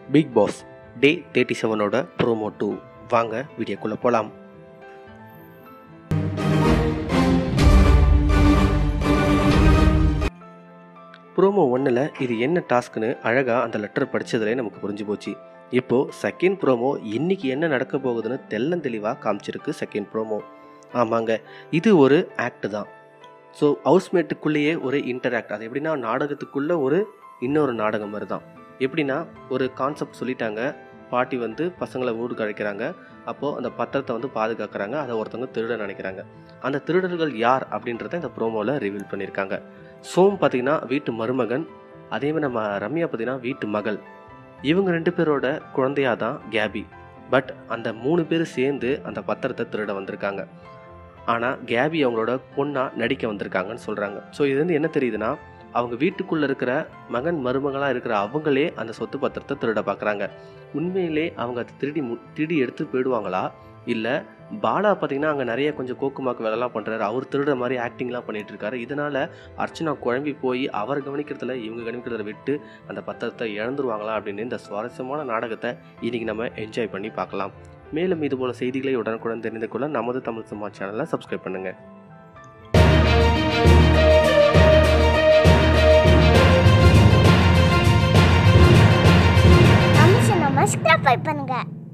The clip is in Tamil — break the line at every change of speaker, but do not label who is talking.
பிக் பாஸ் டே தேர்ட்டி செவனோட ப்ரோமோ டூ வாங்க வீடியோக்குள்ளே போகலாம் ப்ரோமோ ஒன்றில் இது என்ன டாஸ்க்னு அழகாக அந்த லெட்டர் படித்ததுலே நமக்கு புரிஞ்சு போச்சு இப்போது செகண்ட் ப்ரோமோ இன்னைக்கு என்ன நடக்க போகுதுன்னு தெள்ளம் தெளிவாக காமிச்சிருக்கு செகண்ட் ப்ரோமோ ஆமாங்க இது ஒரு ஆக்ட் தான் ஸோ ஹவுஸ்மேட்டுக்குள்ளேயே ஒரு இன்டராக்ட் அது எப்படின்னா நாடகத்துக்குள்ளே ஒரு இன்னொரு நாடகம் மாதிரி தான் எப்படின்னா ஒரு கான்செப்ட் சொல்லிட்டாங்க பாட்டி வந்து பசங்களை வீட்டுக்கு அழைக்கிறாங்க அப்போது அந்த பத்திரத்தை வந்து பாதுகாக்கிறாங்க அதை ஒருத்தவங்க திருட நினைக்கிறாங்க அந்த திருடர்கள் யார் அப்படின்றத இந்த ப்ரோமோவில் ரிவீல் பண்ணியிருக்காங்க சோம் பார்த்தீங்கன்னா வீட்டு மருமகன் அதே மாதிரி நம்ம ரம்யா பார்த்தீங்கன்னா வீட்டு மகள் இவங்க ரெண்டு பேரோட குழந்தையாக தான் கேபி பட் அந்த மூணு பேர் சேர்ந்து அந்த பத்திரத்தை திருட வந்திருக்காங்க ஆனால் கேபி அவங்களோட பொண்ணாக நடிக்க வந்திருக்காங்கன்னு சொல்கிறாங்க ஸோ இது வந்து என்ன தெரியுதுன்னா அவங்க வீட்டுக்குள்ளே இருக்கிற மகன் மருமகளாக இருக்கிற அவங்களே அந்த சொத்து பத்திரத்தை திருட பார்க்குறாங்க உண்மையிலே அவங்க அதை திருடி மு திருடி எடுத்து போயிடுவாங்களா இல்லை பாலா பார்த்தீங்கன்னா அங்கே நிறைய கொஞ்சம் கோக்குமாக்கு வேலைலாம் பண்ணுறாரு அவர் திருடுற மாதிரி ஆக்டிங்லாம் பண்ணிட்டு இருக்காரு இதனால் அர்ச்சனா குழம்பி போய் அவர் கவனிக்கிறதுல இவங்க கவனிக்கிறத விட்டு அந்த பத்திரத்தை இழந்துருவாங்களா அப்படின்னு இந்த சுவாரஸ்யமான நாடகத்தை இன்றைக்கி நம்ம என்ஜாய் பண்ணி பார்க்கலாம் மேலும் இது போல செய்திகளை உடனுக்குடன் தெரிந்து கொள்ள நமது தமிழ் சும்மா சேனலை சப்ஸ்கிரைப் பண்ணுங்கள்
அம்சம் நம்ம சப்ஸ்கிரைப் பண்ணுங்க